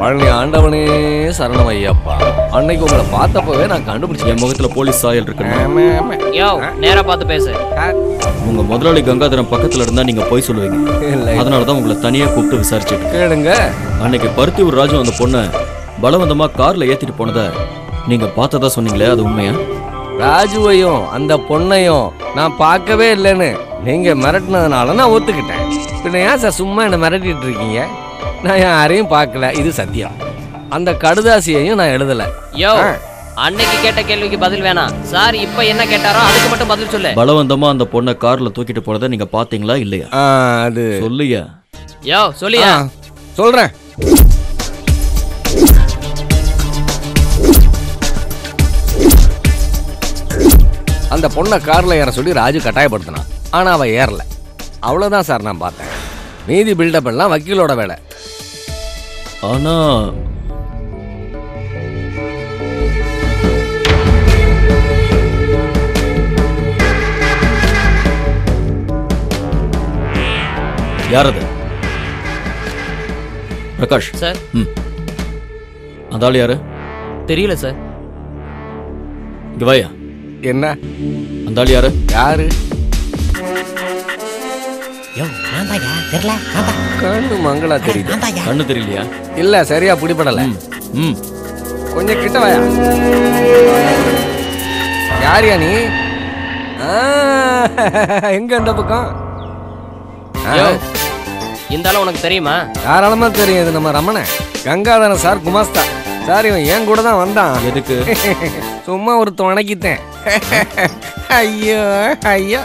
பழனி ஆண்டவனே சரணம் ஐயப்பா அன்னைக்கு உங்களை பார்த்தப்பவே நான் கண்டுபிடிச்சேன் என் முகத்துல போலீஸ் சாயல் இருக்கு ஆமா, ஆமா. யோ நேரா பார்த்து பேசு உங்க முதலாளி கங்காதரன் பக்கத்துல இருந்தா நீங்க போய் சொல்லுவீங்க இல்லை அதனாலதான் உங்களை தனியா கூப்பிட்டு விசாரிச்சுட்டு கேளுங்க அன்னைக்கு பருத்தியூர் ராஜு அந்த பொண்ணை பலவந்தமா கார்ல ஏத்திட்டு போனத நீங்க பார்த்ததா சொன்னீங்களே அது உண்மையா ராஜுவையும் அந்த பொண்ணையும் நான் பார்க்கவே இல்லைன்னு நீங்க மிரட்டினதுனால நான் ஒத்துக்கிட்டேன் பின்ன ஏன் சார் சும்மா என்னை மிரட்டிட்டு இருக்கீங்க நான் யாரையும் பார்க்கல இது சத்தியம் அந்த கடுதாசியையும் நான் எழுதல யோ ஆ. அன்னைக்கு கேட்ட கேள்விக்கு பதில் வேணாம் சார் இப்ப என்ன கேட்டாரோ அதுக்கு மட்டும் பதில் சொல்லு பலவந்தமா அந்த பொண்ணை கார்ல தூக்கிட்டு போனதை நீங்க பாத்தீங்களா இல்லையா ஆ, அது சொல்லுயா யோ சொல்லியா ஆ, சொல்றேன் அந்த பொண்ணை கார்ல ஏற சொல்லி ராஜு கட்டாயப்படுத்தினான் ஆனா அவ ஏறல அவ்வளவுதான் சார் நான் பார்த்தேன் மீதி பில்டப் எல்லாம் வக்கீலோட வேலை ஆனா யார் அது பிரகாஷ் சார் ம் அந்த ஆள் யாரு தெரியல சார் இங்க வாயா என்ன அந்த ஆள் யாரு யாரு யோ நான் தாயா தெரியல நான் தான் கண்ணு மங்களா தெரியுது நான் தாயா கண்ணு தெரியலையா இல்ல சரியா பிடிபடல ம் ம் கொஞ்சம் கிட்ட வாயா யாரியா நீ ஆ, எங்க இந்த பக்கம் ஆ, யோ இந்த ஆளு உனக்கு தெரியுமா தாராளமா தெரியும் இது நம்ம ரமணன் கங்காதரன் சார் குமாஸ்தா சார் இவன் என் கூட தான் வந்தான் எதுக்கு சும்மா ஒரு துணைக்கித்தேன் ஐயோ ஐயோ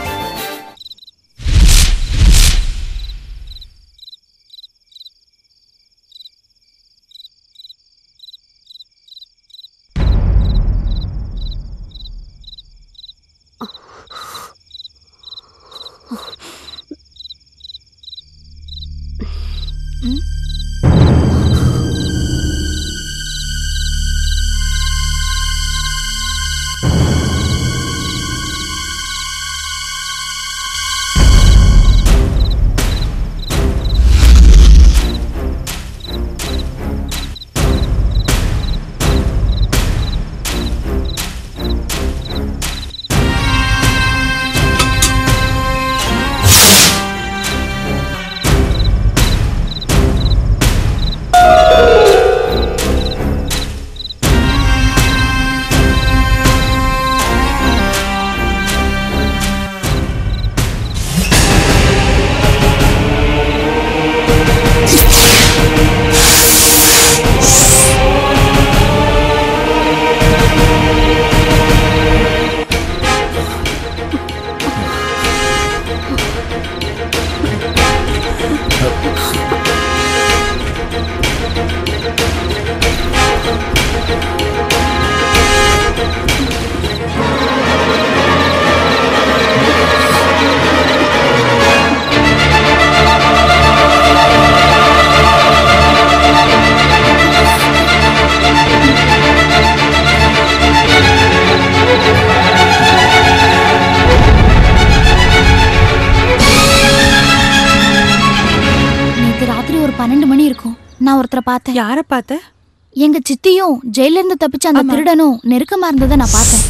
நேத்து ராத்திரி ஒரு பன்னெண்டு மணி இருக்கும் நான் ஒருத்தரை பார்த்தேன் யார பார்த்த எங்க சித்தியும் ஜெயில இருந்து தப்பிச்ச அந்த ஆமா. திருடனும் நெருக்கமா இருந்ததை நான் பார்த்தேன்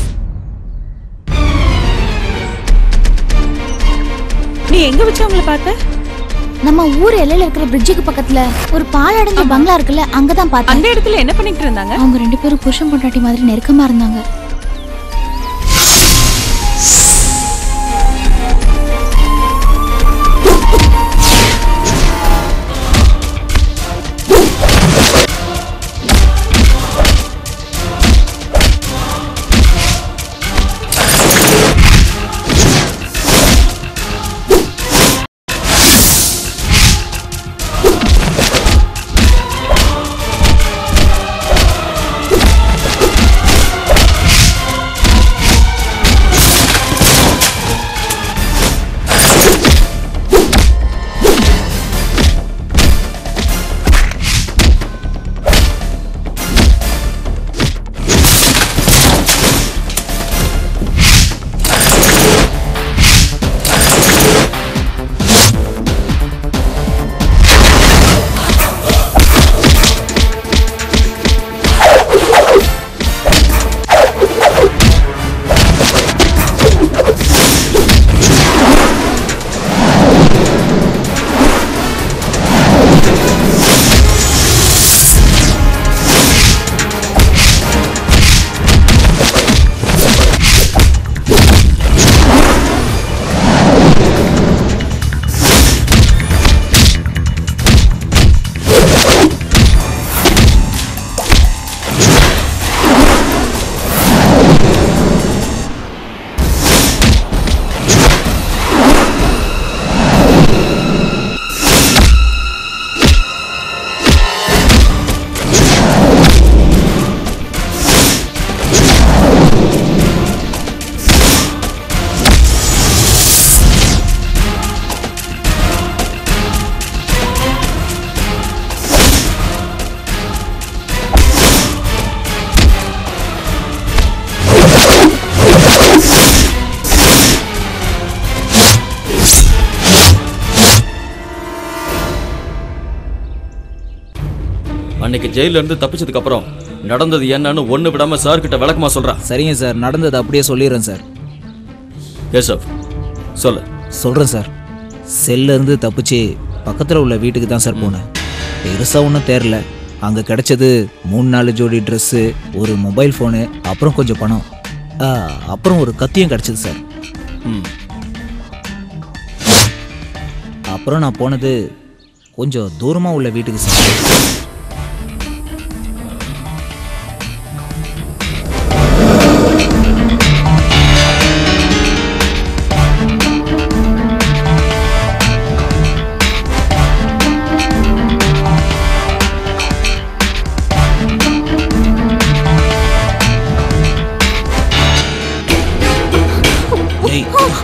நீ எங்க வச்சு அவங்கள பார்த்த நம்ம ஊர் எல்லையில இருக்கிற பிரிட்ஜுக்கு பக்கத்துல ஒரு பாழடைஞ்ச பங்களா இருக்குல்ல அங்கதான் பார்த்தேன் அந்த இடத்துல என்ன பண்ணிட்டு இருந்தாங்க அவங்க ரெண்டு பேரும் புருஷன் பொண்டாட்டி மாதிரி நெருக்கமா இருந்தாங்க அன்னைக்கு ஜெயில இருந்து தப்பிச்சதுக்கு அப்புறம் நடந்தது என்னன்னு ஒண்ணு விடாம சார் கிட்ட விளக்கமா சொல்றேன் சரிங்க சார் நடந்தது அப்படியே சொல்லிடுறேன் சார் கேசவ் சொல்லு சொல்கிறேன் சார் செல்ல இருந்து தப்பிச்சு பக்கத்தில் உள்ள வீட்டுக்கு தான் சார் போனேன் பெருசாக ஒன்றும் தெரில அங்கே கிடைச்சது மூணு நாலு ஜோடி ட்ரெஸ்ஸு ஒரு மொபைல் ஃபோனு அப்புறம் கொஞ்சம் பணம் ஆ, அப்புறம் ஒரு கத்தியும் கிடச்சிது சார் ம் அப்புறம் நான் போனது கொஞ்சம் தூரமாக உள்ள வீட்டுக்கு சார் ஏய்,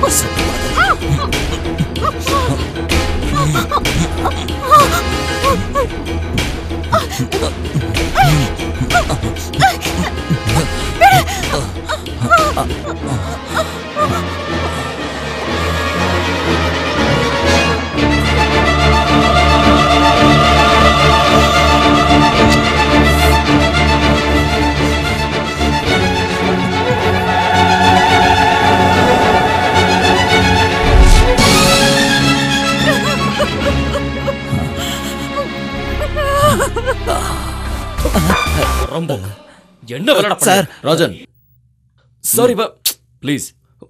ரொம்ப என்ன விளையாட சார். சார் ராஜன் சாரி பா ப்ளீஸ்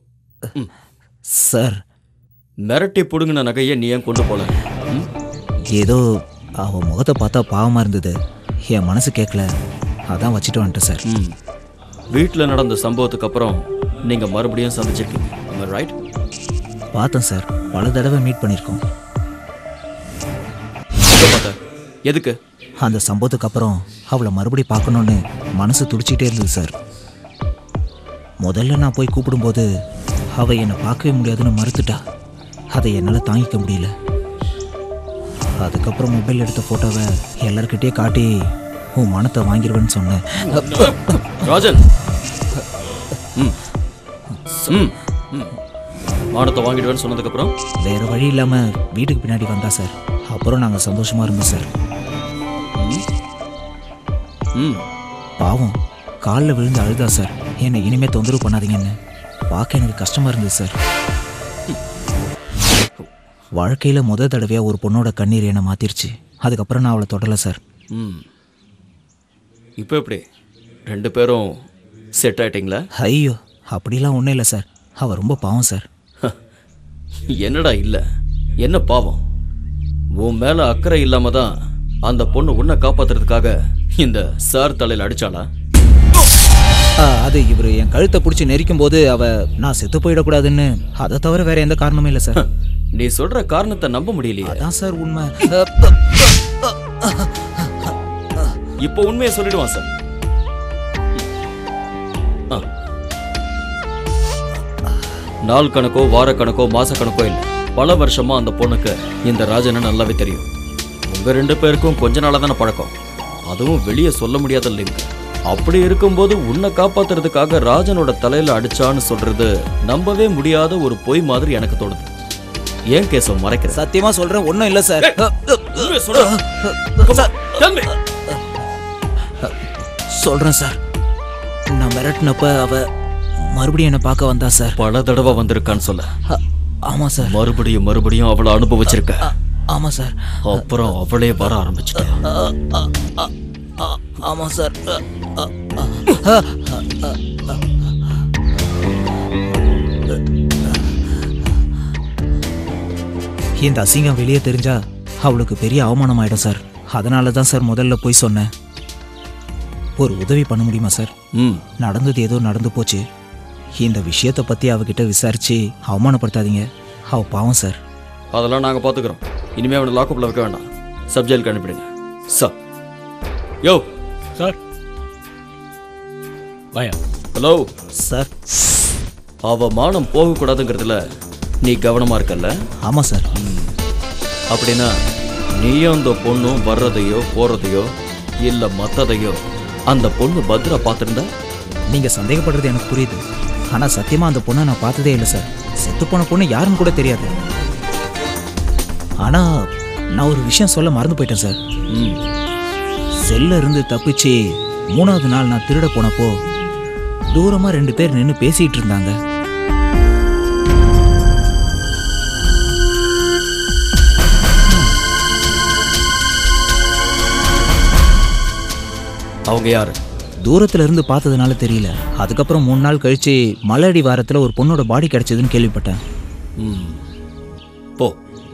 சார் மிரட்டி புடுங்கின நகையை நீ ஏன் கொண்டு போல ம்? ஏதோ அவ முகத்தை பார்த்தா பாவமாக இருந்தது என் மனசு கேட்கல அதான் வச்சுட்டு வந்துட்டேன் சார் ம் வீட்டில் நடந்த சம்பவத்துக்கு அப்புறம் நீங்க மறுபடியும் சந்திச்சிருக்கீங்க ரைட் பார்த்தேன் சார் பல தடவை மீட் பண்ணியிருக்கோம் பார்த்த எதுக்கு அந்த சம்பவத்துக்கு அப்புறம் அவளை மறுபடியும் பார்க்கணுன்னு மனசு துடிச்சிட்டே இருந்தது சார் முதல்ல நான் போய் கூப்பிடும்போது அவள் என்னை பார்க்கவே முடியாதுன்னு மறுத்துட்டா அதை என்னால் தாங்கிக்க முடியல அதுக்கப்புறம் மொபைல் எடுத்த ஃபோட்டோவை எல்லார்கிட்டயே காட்டி உன் மனத்தை வாங்கிடுவேன்னு சொன்னேன் ராஜன் ம் ம் ம். மானத்தை வாங்கிடுவேன்னு சொன்னதுக்கு அப்புறம் வேற வழி இல்லாமல் வீட்டுக்கு பின்னாடி வந்தா சார் அப்புறம் நாங்கள் சந்தோஷமாக இருந்தோம் சார் ம் பாவம் காலில் விழுந்து அழுதா சார் என்னை இனிமே தொந்தரவு பண்ணாதீங்கன்னு பார்க்க எனக்கு கஷ்டமாக இருந்தது சார் வாழ்க்கையில் முத தடவையாக ஒரு பொண்ணோட கண்ணீர் என்னை மாற்றிருச்சு அதுக்கப்புறம் நான் அவளை தொடலை சார் ம் இப்போ எப்படி ரெண்டு பேரும் செட் ஆயிட்டீங்களா ஐயோ அப்படிலாம் ஒன்றும் இல்லை சார் அவள் ரொம்ப பாவம் சார் என்னடா இல்லை என்ன பாவம் உன் மேல அக்கறை இல்லாம தான் அந்த பொண்ணு உன்னை காப்பாத்துறதுக்காக இந்த சார் தலையில் அடிச்சாளா ஆ, அது இவர் என் கழுத்தை பிடிச்சி நெரிக்கும் போது அவள் நான் செத்து போயிடக்கூடாதுன்னு அதை தவிர வேற எந்த காரணமும் இல்லை சார் நீ சொல்ற காரணத்தை நம்ப முடியலையே அதான் சார் உண்மை இப்போ உண்மையை சொல்லிடுவான் சார் ஆ. நாள் கணக்கோ வார கணக்கோ மாச கணக்கோ இல்லை பல வருஷமா அந்த பொண்ணுக்கு இந்த ராஜனை நல்லாவே தெரியும் உங்க ரெண்டு பேருக்கும் கொஞ்ச நாளா தானே பழக்கம் அதுவும் வெளியே சொல்ல முடியாத லிங்க் அப்படி இருக்கும்போது உன்னை காப்பாத்துறதுக்காக ராஜனோட தலையில அடிச்சான்னு சொல்றது நம்பவே முடியாத ஒரு பொய் மாதிரி எனக்கு தோணுது ஏன் கேசவ மறைக்கிற சத்தியமா சொல்றேன் ஒன்றும் இல்லை சார் உண்மையை சொல்றா. Come on, tell me. சொல்றேன் சார் நான் மிரட்டினப்ப அவ மறுபடியும் என்னை பார்க்க வந்தா சார் பல தடவை வந்திருக்கான்னு சொல்ல அ- ஆமா சார் மறுபடியும் மறுபடியும் அவளை அனுபவிச்சிருக்க அ- ஆமா சார் அப்புறம் அவளே வர ஆரம்பிச்சிட்டேன் அ- ஆமா சார் அ- அ- அ- அ- அ- இந்த அசிங்கம் வெளியே தெரிஞ்சா அவளுக்கு பெரிய அவமானம் ஆயிடும் சார் அதனால தான் சார் முதல்ல போய் சொன்னேன் ஒரு உதவி பண்ண முடியுமா சார் ம் நடந்தது ஏதோ நடந்து போச்சு இந்த விஷயத்தை பற்றி அவகிட்ட விசாரிச்சு அவமானப்படுத்தாதீங்க அவ பாவம் சார் அதெல்லாம் நாங்க பாத்துக்கிறோம் இனிமே அவனை லாக்கப்ல வைக்க வேண்டாம் சப் ஜெயிலுக்கு அனுப்பிடுங்க சார் யோ சார் வாயா ஹலோ சார் அவ மானம் போகக்கூடாதுங்கிறதுல நீ கவனமா இருக்கல்ல ஆமாம் சார் அப்படின்னா நீயும் அந்த பொண்ணும் வர்றதையோ போறதையோ இல்ல மத்ததையோ அந்த பொண்ணு பத்ரா பார்த்திருந்தா நீங்கள் சந்தேகப்படுறது எனக்கு புரியுது ஆனால் சத்தியமாக அந்த பொண்ணை நான் பார்த்ததே இல்லை சார் செத்து போன பொண்ணு யாருன்னு கூட தெரியாது ஆனால் நான் ஒரு விஷயம் சொல்ல மறந்து போயிட்டேன் சார் ம் செல்ல இருந்து தப்பிச்சு மூணாவது நாள் நான் திருட போனப்போ தூரமா ரெண்டு பேர் நின்று பேசிட்டு இருந்தாங்க அவங்க யாரு தூரத்துல இருந்து பார்த்ததுனால தெரியல அதுக்கப்புறம் மூணு நாள் கழிச்சு மலையடி வாரத்துல ஒரு பொண்ணோட பாடி கிடைச்சதுன்னு கேள்விப்பட்டேன் ம் போ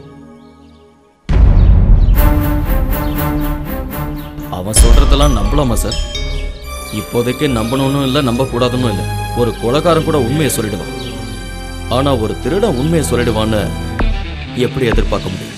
அவன் சொல்றதெல்லாம் நம்பலாமா சார் இப்போதைக்கு நம்பணும்னு இல்லை நம்பக்கூடாதுன்னு இல்லை ஒரு கொலைகாரன் கூட உண்மையை சொல்லிடுவான் ஆனா ஒரு திருடன் உண்மையை சொல்லிடுவான்னு எப்படி எதிர்பார்க்க முடியும்